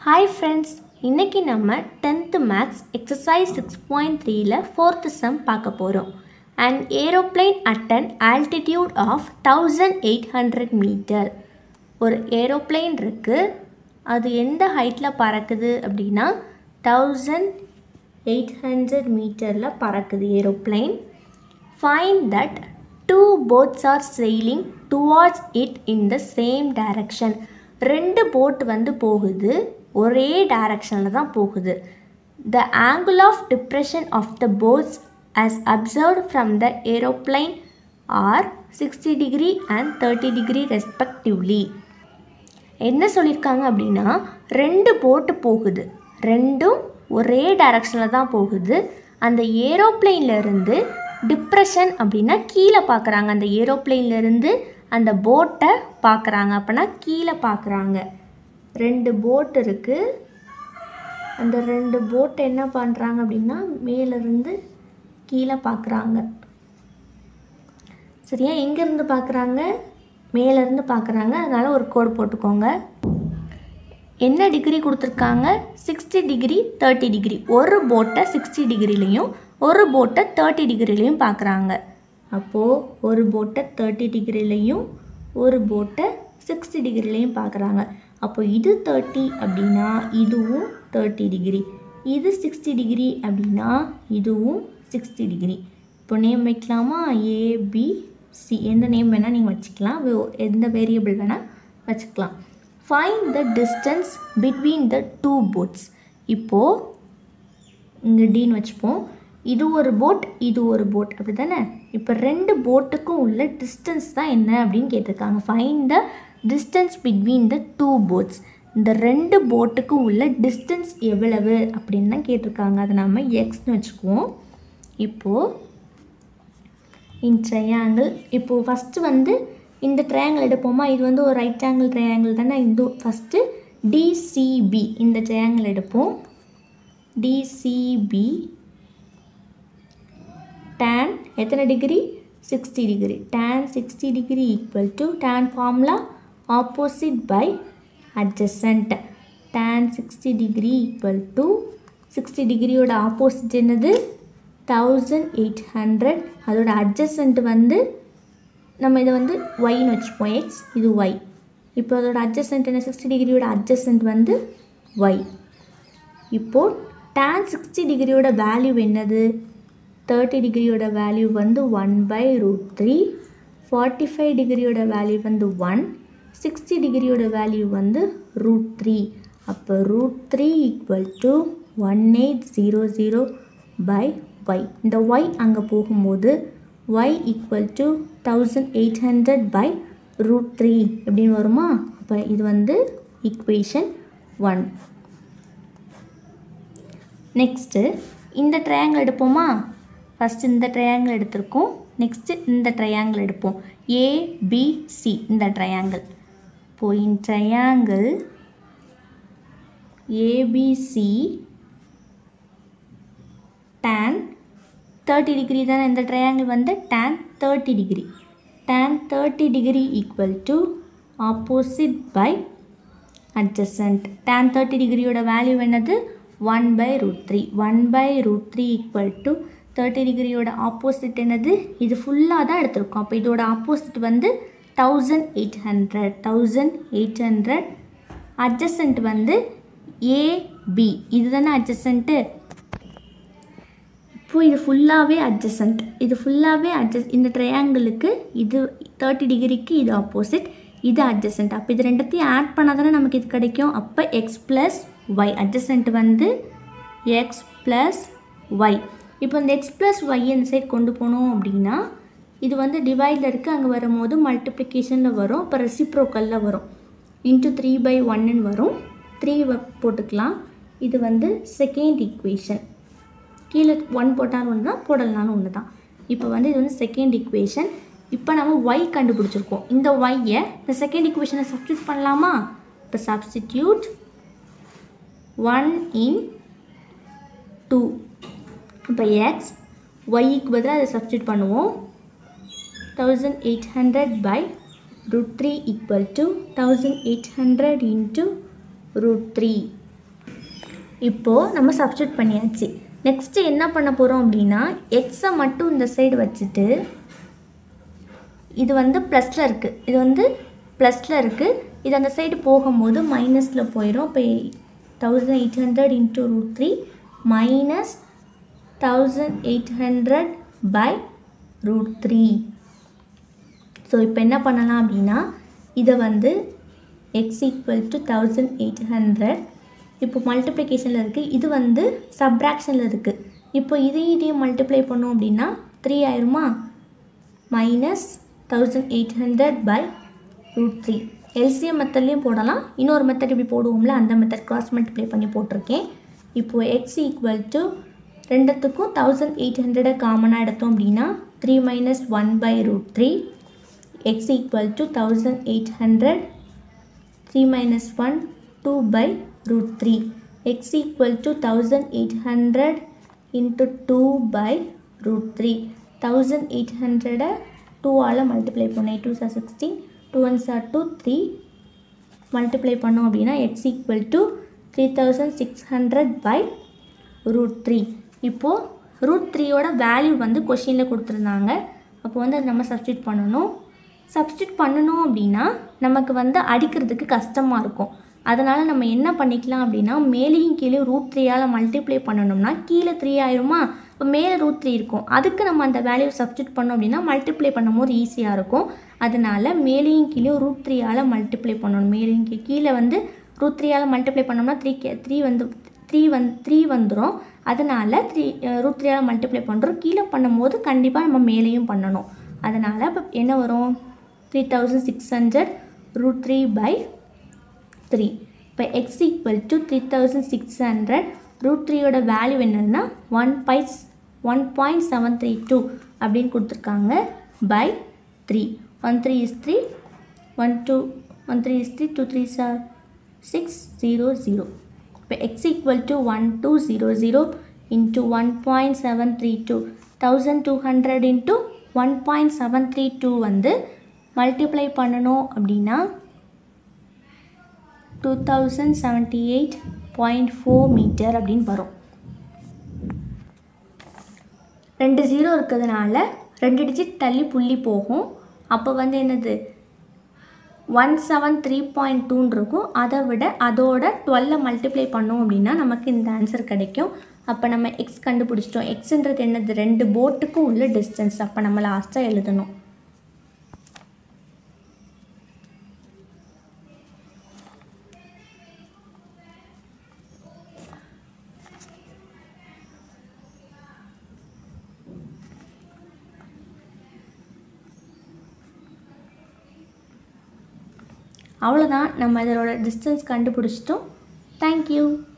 hi friends இன்றைக்கி நம்ம tenth maths exercise six point த்ரீல ஃபோர்த்து சம் பார்க்க போகிறோம் and aeroplane at an altitude of thousand eight hundred metre ஒரு aeroplane இருக்குது அது எந்த ஹைட்டில் பறக்குது அப்படின்னா தௌசண்ட் எயிட் ஹண்ட்ரட் மீட்டரில் பறக்குது aeroplane find that two boats are sailing towards it in the same direction ரெண்டு போட் வந்து போகுது ஒரே டைரக்ஷனில் தான் போகுது the angle of depression of the boats as observed from the aeroplane are 60 degree and 30 degree respectively என்ன சொல்லியிருக்காங்க அப்படின்னா ரெண்டு போட்டு போகுது ரெண்டும் ஒரே டைரக்ஷனில் தான் போகுது அந்த ஏரோப்ளேன்ல இருந்து டிப்ரெஷன் அப்படின்னா கீழே பார்க்குறாங்க அந்த ஏரோப்ளேன்ல இருந்து அந்த போட்டை பார்க்குறாங்க அப்படின்னா கீழே பார்க்குறாங்க ரெண்டு போட் இருக்குது அந்த ரெண்டு போட்டை என்ன பண்ணுறாங்க அப்படின்னா மேலேருந்து கீழே பார்க்குறாங்க சரியா எங்கேருந்து பார்க்குறாங்க மேலேருந்து பார்க்குறாங்க அதனால் ஒரு கோடு போட்டுக்கோங்க என்ன டிகிரி கொடுத்துருக்காங்க சிக்ஸ்டி டிகிரி தேர்ட்டி டிகிரி ஒரு போட்டை சிக்ஸ்டி டிகிரிலையும் ஒரு போட்டை தேர்ட்டி டிகிரிலையும் பார்க்குறாங்க அப்போது ஒரு போட்டை தேர்ட்டி டிகிரிலையும் ஒரு போட்டை சிக்ஸ்டி டிகிரிலையும் பார்க்குறாங்க அப்போ இது தேர்ட்டி அப்படின்னா இதுவும் தேர்ட்டி டிகிரி இது சிக்ஸ்டி டிகிரி அப்படின்னா இதுவும் சிக்ஸ்டி டிகிரி இப்போ நேம் வைக்கலாமா ஏபிசி எந்த நேம் வேணால் நீங்கள் வச்சுக்கலாம் வே- எந்த வேரியபிள் வேணால் வச்சுக்கலாம் find the distance between the two boats இப்போது இங்கே டீன்னு வச்சுப்போம் இது ஒரு போட் இது ஒரு போட் அப்படி தானே இப்போ ரெண்டு போட்டுக்கும் உள்ள டிஸ்டன்ஸ் தான் என்ன அப்படின்னு கேட்டிருக்காங்க find the distance between the two boats இந்த ரெண்டு போட்டுக்கும் உள்ள டிஸ்டன்ஸ் எவ்வளவு அப்படின்னு தான் கேட்டிருக்காங்க அதை நம்ம எக்ஸ்னு வச்சுக்குவோம் இப்போது இன் ட்ரையாங்கிள் இப்போது ஃபஸ்ட்டு வந்து இந்த ட்ரையாங்கிள் எடுப்போமா இது வந்து ஒரு ரைட் ஆங்கிள் ட்ரையாங்கிள் தானே இது ஃபஸ்ட்டு டிசிபி இந்த ட்ரையாங்கிள் எடுப்போம் டிசிபி tan எத்தனை degree sixty degree tan sixty degree equal to tan formula opposite by adjacent tan sixty degree equal to sixty டிகிரியோட ஆப்போசிட் என்னது தௌசண்ட் எயிட் ஹண்ட்ரட் அதோட adjacent வந்து நம்ம இதை வந்து ஒய்னு வச்சுப்போம் எக்ஸ் இது ஒய் இப்போ அதோட adjacent என்ன சிக்ஸ்டி டிகிரியோட adjacent வந்து ஒய் இப்போது tan சிக்ஸ்டி டிகிரியோட வேல்யூ என்னது தேர்ட்டி டிகிரியோட வேல்யூ வந்து one by root three forty five டிகிரியோட வேல்யூ வந்து ஒன் சிக்ஸ்டி டிகிரியோட வேல்யூ வந்து ரூட் த்ரீ அப்போ root three equal to one eight zero zero by Y இந்த ஒய் அங்கே போகும்போது Y equal to thousand eight hundred by root three எப்படின்னு வருமா அப்போ இது வந்து ஈக்குவேஷன் ஒன் நெக்ஸ்ட்டு இந்த ட்ரையாங்கிள் எடுப்போமா ஃபஸ்ட்டு இந்த ட்ரையாங்கிள் எடுத்திருக்கோம் நெக்ஸ்ட்டு இந்த ட்ரையாங்கிள் எடுப்போம் ஏபிசி இந்த ட்ரையாங்கிள் இப்போ in triangle ABC tan thirty degree தானே இந்த ட்ரையாங்கிள் வந்து tan thirty degree tan thirty degree equal to opposite by adjacent tan thirty டிகிரியோட வேல்யூ என்னது one by root three one by root three equal to thirty டிகிரியோட opposite என்னது இது ஃபுல்லாக தான் எடுத்திருக்கோம் அப்போ இதோட ஆப்போசிட் வந்து thousand eight hundred thousand eight hundred adjacent வந்து ஏபி இது தானே adjacent இப்போ இது ஃபுல்லாகவே adjacent இது ஃபுல்லாகவே adjust இந்த ட்ரையாங்கிளுக்கு இது தேர்ட்டி டிகிரிக்கு இது ஆப்போசிட் இது adjacent அப்போ இது ரெண்டத்தையும் ஆட் பண்ணால் தானே நமக்கு இது கிடைக்கும் அப்போ எக்ஸ் ப்ளஸ் ஒய் adjacent வந்து எக்ஸ் ப்ளஸ் ஒய் இப்போ இந்த எக்ஸ் ப்ளஸ் ஒய் இந்த சைடு கொண்டு போனோம் அப்படின்னா இது வந்து டிவைடில் இருக்குது அங்கே வரும்போது மல்டிப்ளிகேஷனில் வரும் இப்போ ரெசிப்ரோக்கலில் வரும் இன்ட்டு த்ரீ பை ஒன்னு வரும் த்ரீ போட்டுக்கலாம் இது வந்து செகண்ட் ஈக்குவேஷன் கீழே ஒன் போட்டாலும் ஒன்று தான் போடலனாலும் ஒன்று தான் இப்போ வந்து இது வந்து செகண்ட் ஈக்குவேஷன் இப்போ நம்ம ஒய் கண்டுபிடிச்சிருக்கோம் இந்த ஒய்யை இந்த செகண்ட் ஈக்குவேஷனை சப்ஸ்டியூட் பண்ணலாமா இப்போ சப்ஸ்டிடியூட் ஒன் இன் டூ இப்போ எக்ஸ் ஒய்க்கு பதிலாக அதை சப்ஸ்டியூட் பண்ணுவோம் thousand eight hundred by root three equal to thousand eight hundred into root three இப்போது நம்ம சப்ஸ்டியூட் பண்ணியாச்சு நெக்ஸ்ட்டு என்ன பண்ண போகிறோம் அப்படின்னா எக்ஸை மட்டும் இந்த சைடு வச்சுட்டு இது வந்து ப்ளஸில் இருக்குது இது வந்து ப்ளஸில் இருக்குது இது அந்த சைடு போகும்போது மைனஸில் போயிடும் இப்போ thousand eight hundred into root three minus thousand eight hundred by root three so இப்போ என்ன பண்ணலாம் அப்படின்னா இதை வந்து X equal to thousand eight hundred இப்போ மல்டிப்ளிகேஷனில் இருக்குது இது வந்து சப்ராக்ஷனில் இருக்குது இப்போ இதையும் இதையும் மல்டிப்ளை பண்ணோம் அப்படின்னா த்ரீ ஆயிருமா minus thousand eight hundred by root three LCM மெத்தட்லேயும் போடலாம் இன்னொரு மெத்தட் இப்படி போடுவோம்ல அந்த மெத்தட் கிராஸ் மல்டிப்ளை பண்ணி போட்டிருக்கேன் இப்போது எக்ஸ் ஈக்குவல் டு ரெண்டுத்துக்கும் தௌசண்ட் எயிட் ஹண்ட்ரடை காமனாக எடுத்தோம் அப்படின்னா three minus one by root three X equal to thousand eight hundred three minus one two by root three X equal to thousand eight hundred into two by root three thousand eight ஹண்ட்ரடை டூவால் multiply பண்ணேன் two சார் sixteen two one சார் two three multiply பண்ணோம் அப்படின்னா X equal to three thousand six hundred by root three இப்போது root த்ரீயோட value வந்து கொஷினில் கொடுத்துருந்தாங்க அப்போ வந்து அதை நம்ம சப்ஸ்டியூட் பண்ணணும் சப்ஸ்டியூட் பண்ணணும் அப்படின்னா நமக்கு வந்து அடிக்கிறதுக்கு கஷ்டமாக இருக்கும் அதனால் நம்ம என்ன பண்ணிக்கலாம் அப்படின்னா மேலேயும் கீழே ரூட் த்ரீயால் மல்டிப்ளை பண்ணணும்னா கீழே த்ரீ ஆயிருமா இப்போ மேலே ரூட் த்ரீ இருக்கும் அதுக்கு நம்ம அந்த வேல்யூ சப்ஸ்டியூட் பண்ணோம் அப்படின்னா மல்டிப்ளை பண்ணும்போது ஈஸியாக இருக்கும் அதனால் மேலேயும் கீழே ரூட் த்ரீயால் மல்டிப்ளை பண்ணணும் மேலேயும் கீழே கீழே வந்து ரூட் த்ரீயால் மல்டிப்ளை பண்ணோம்னா த்ரீ கே த்ரீ வந்து த்ரீ வந் த்ரீ வந்துடும் அதனால் த்ரீ ரூட் த்ரீயால் மல்டிப்ளை பண்ணுறோம் கீழே பண்ணும்போது கண்டிப்பாக நம்ம மேலேயும் பண்ணணும் அதனால் இப்போ என்ன வரும் three thousand six hundred root three by three இப்போ X equal to three thousand six hundred root த்ரீயோட வேல்யூ என்னதுன்னா ஒன் பைஸ் one point seven three two அப்படின்னு கொடுத்துருக்காங்க by three one three is three one two one three is three two three சார் six zero zero இப்போ X equal to one two zero zero into one point seven three two thousand two hundred into one point seven three two வந்து multiply பண்ணணும் அப்படின்னா two thousand seventy eight point four metre அப்படின்னு வரும் ரெண்டு zero இருக்கிறதுனால ரெண்டு digit தள்ளி புள்ளி போகும் அப்போ வந்து என்னது ஒன் செவன் த்ரீ பாயிண்ட் டூன்னு இருக்கும் அதை விட அதோட டுவெல்லை மல்டிப்ளை பண்ணோம் அப்படின்னா நமக்கு இந்த ஆன்சர் கிடைக்கும் அப்போ நம்ம எக்ஸ் கண்டுபிடிச்சிட்டோம் எக்ஸுன்றது என்னது ரெண்டு போட்டுக்கும் உள்ள டிஸ்டன்ஸ் அப்போ நம்ம லாஸ்ட்டாக எழுதணும் அவ்வளோதான் நம்ம இதோட டிஸ்டன்ஸ் கண்டுபிடிச்சிட்டோம் தேங்க்யூ